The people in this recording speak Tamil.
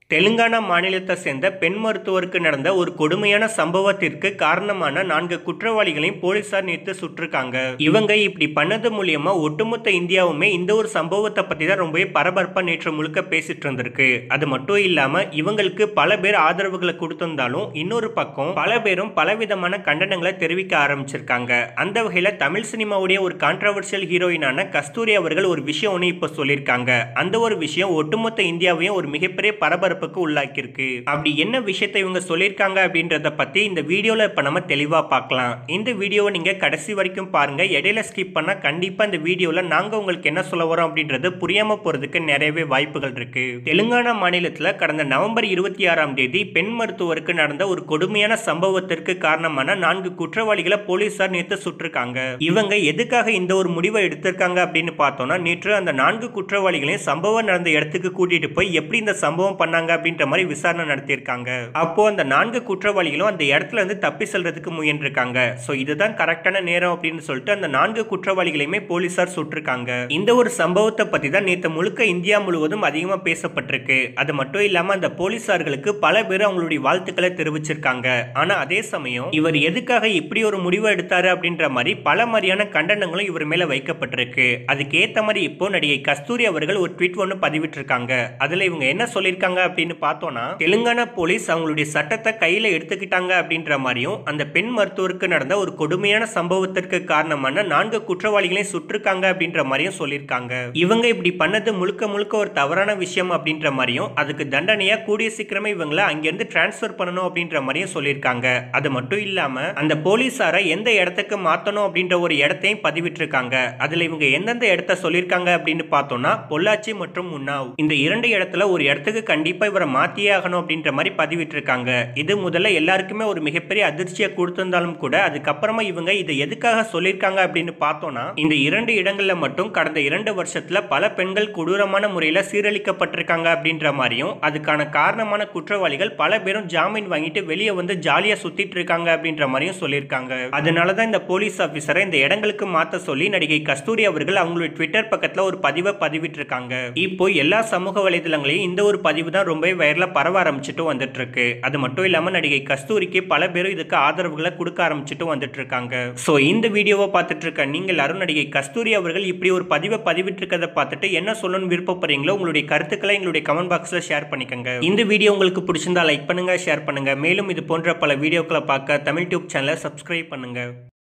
தெலுங்கானா மாநிலத்தை சேர்ந்த பெண் மருத்துவருக்கு நடந்த ஒரு கொடுமையான சம்பவத்திற்கு காரணமான நான்கு குற்றவாளிகளையும் போலீசார் நேற்று சுட்டிருக்காங்க இவங்க இப்படி பண்ணது மூலியமா ஒட்டுமொத்த இந்தியாவுமே இந்த ஒரு சம்பவத்தை பத்தி தான் ரொம்பவே பரபரப்பா நேற்று முழுக்க பேசிட்டு இருந்திருக்கு அது மட்டும் இல்லாம இவங்களுக்கு பல பேர் ஆதரவுகளை கொடுத்திருந்தாலும் இன்னொரு பக்கம் பல பேரும் பலவிதமான கண்டனங்களை தெரிவிக்க ஆரம்பிச்சிருக்காங்க அந்த வகையில தமிழ் சினிமாவுடைய ஒரு கான்ட்ரவர்ஷியல் ஹீரோயினான கஸ்தூரி அவர்கள் ஒரு விஷயம் ஒன்று இப்போ சொல்லியிருக்காங்க அந்த ஒரு விஷயம் ஒட்டுமொத்த இந்தியாவையும் ஒரு மிகப்பெரிய பரபரப்புக்கு உள்ளாக்கியிருக்கு அப்படி என்ன விஷயத்தை இவங்க சொல்லியிருக்காங்க அப்படின்றத பத்தி இந்த வீடியோல இப்ப நம்ம தெளிவா பார்க்கலாம் இந்த வீடியோவை நீங்க கடைசி வரைக்கும் பாருங்க இடையில ஸ்கிப் பண்ணா கண்டிப்பா இந்த வீடியோல நாங்க உங்களுக்கு என்ன சொல்ல வரோம் அப்படின்றது புரியாம போறதுக்கு நிறையவே வாய்ப்புகள் இருக்கு தெலுங்கானா மாநிலத்துல கடந்த நவம்பர் இருபத்தி ஆறாம் தேதி பெண் மருத்துவருக்கு நடந்த ஒரு கொடுமையான சம்பவத்திற்கு காரணமான நான்கு குற்றவாளிகளை போலீசார் நேற்று சுட்டிருக்காங்க இவங்க எதுக்காக இந்த ஒரு முடிவை எடுத்திருக்காங்க அப்படின்னு பார்த்தோம்னா நேற்று அந்த நான்கு குற்றவாளிகளையும் சம்பவம் நடந்த இடத்துக்கு கூட்டிட்டு போய் எப்படி இந்த சம்பவம் பண்ணாங்க அப்படின்ற மாதிரி விசாரணை நடத்தியிருக்காங்க அப்போ அந்த நான்கு குற்றவாளிகளும் அந்த இடத்துல இருந்து தப்பி செல்றதுக்கு முயன்றிருக்காங்க ஸோ இதுதான் கரெக்டான நேரம் அப்படின்னு சொல்லிட்டு அந்த நான்கு குற்றவாளிகளையுமே போலீசார் சுட்டிருக்காங்க இந்த ஒரு சம்பவத்தை பத்தி தான் நேற்று முழுக்க இந்தியா முழுவதும் அதிகமாக பேசப்பட்டிருக்கு அது மட்டும் இல்லாம அந்த போலீசார்களுக்கு பல பேர் அவங்களுடைய வாழ்த்துக்களை தெரிவிச்சிருக்காங்க ஆனா அதே சமயம் இவர் எதுக்காக இப்படி ஒரு முடிவு எடுத்தாரு அப்படின்ற மாதிரி பல மாதிரியான கண்டனங்களும் இவர் மேல வைக்கப்பட்டிருக்கு அதுக்கு ஏத்த மாதிரி இப்போ நடிகை கஸ்தூரி அவர்கள் ஒரு ட்வீட் ஒன்று பதிவிட்டிருக்காங்க அதுல இவங்க என்ன சொல்லியிருக்காங்க அப்படின்னு பார்த்தோம்னா தெலுங்கானா போலீஸ் அவங்களுடைய சட்டத்தை கையில எடுத்துக்கிட்டாங்க அப்படின்ற மாதிரியும் அந்த பெண் மருத்துவருக்கு நடந்த ஒரு கொடுமையான சம்பவத்திற்கு காரணமான நான்கு குற்றவாளிகளையும் சுட்டிருக்காங்க அப்படின்ற மாதிரியும் சொல்லியிருக்காங்க இவங்க இப்படி பண்ணது முழுக்க முழுக்க ஒரு தவறான விஷயம் அப்படின்ற மாதிரியும் அதுக்கு தண்டனையா கூடிய சீக்கிரமே இவங்களை அங்கிருந்து டிரான்ஸ்ஃபர் பண்ணணும் அப்படின்ற மாதிரியும் சொல்லியிருக்காங்க அது மட்டும் இல்லாம அந்த போலீஸாரை எந்த இடத்துக்கு மாத்தணும் அப்படின்ற ஒரு இடத்தையும் பதிவிட்டிருக்காங்க அதுல இவங்க எந்தெந்த இடத்த சொல்லியிருக்காங்க அப்படின்னு பார்த்தோம்னா பொள்ளாச்சி மற்றும் உன்னாவ் இந்த இரண்டு இடத்துல ஒரு இடத்துக்கு கண்டிப்பா இவரை மாத்தியே ஆகணும் அப்படின்ற மாதிரி பதிவிட்டிருக்காங்க இது முதல்ல எல்லாருக்குமே ஒரு மிகப்பெரிய அதிர்ச்சியை கொடுத்திருந்தாலும் கூட அதுக்கப்புறமா இவங்க இதை எதுக்காக சொல்லியிருக்காங்க அப்படின்னு பார்த்தோம்னா இந்த இரண்டு இடங்கள்ல மட்டும் கடந்த இரண்டு வருஷத்துல பல பெண்கள் கொடூரமான முறையில சீரழிக்கப்பட்டிருக்காங்க அப்படின்ற மாதிரியும் அதுக்கான காரணமான குற்றவாளிகள் பல பேரும் ஜாமீன் வாங்கிட்டு வெளியே வந்து ஜாலியா சுத்திட்டு இருக்காங்க அப்படின்ற மாதிரியும் சொல்லியிருக்காங்க அதனாலதான் இந்த போலீஸ் ஆபீசரை இந்த இடங்களுக்கு மாத்த சொல்லி நடிகை கஸ்தூரி அவர்கள் அவங்களுடைய ட்விட்டர் பக்கத்துல ஒரு பதிவை பதிவிட்டிருக்காங்க இப்போ எல்லா சமூக வலைதளங்களையும் இந்த ஒரு பதிவு தான் ரொம்பவே வைரலா பரவ ஆரம்பிச்சுட்டு வந்துட்டு இருக்கு அது மட்டும் இல்லாம நடிகை கஸ்தூரிக்கு பல பேரும் இதுக்கு ஆதரவுகளை கொடுக்க ஆரம்பிச்சுட்டு வந்துட்டு இருக்காங்க சோ இந்த வீடியோவை பார்த்துட்டு இருக்க நீங்க எல்லாரும் நடிகை கஸ்தூரி அவர்கள் இப்படி ஒரு பதிவை பதிவிட்டிருக்கதை பார்த்துட்டு என்ன சொல்லணும்னு விருப்பப்படுறீங்களோ உங்களுடைய கருத்துக்களை எங்களுடைய கமெண்ட் பாக்ஸ்ல ஷேர் பண்ணிக்கோங்க இந்த வீடியோ உங்களுக்கு பிடிச்சிருந்தா லைக் பண்ணுங்க ஷேர் பண்ணுங்க மேலும் இது போன்ற பல வீடியோக்களை பார்க்க தமிழ் டியூப் சேனலை சப்ஸ்கிரைப் பண்ணுங்க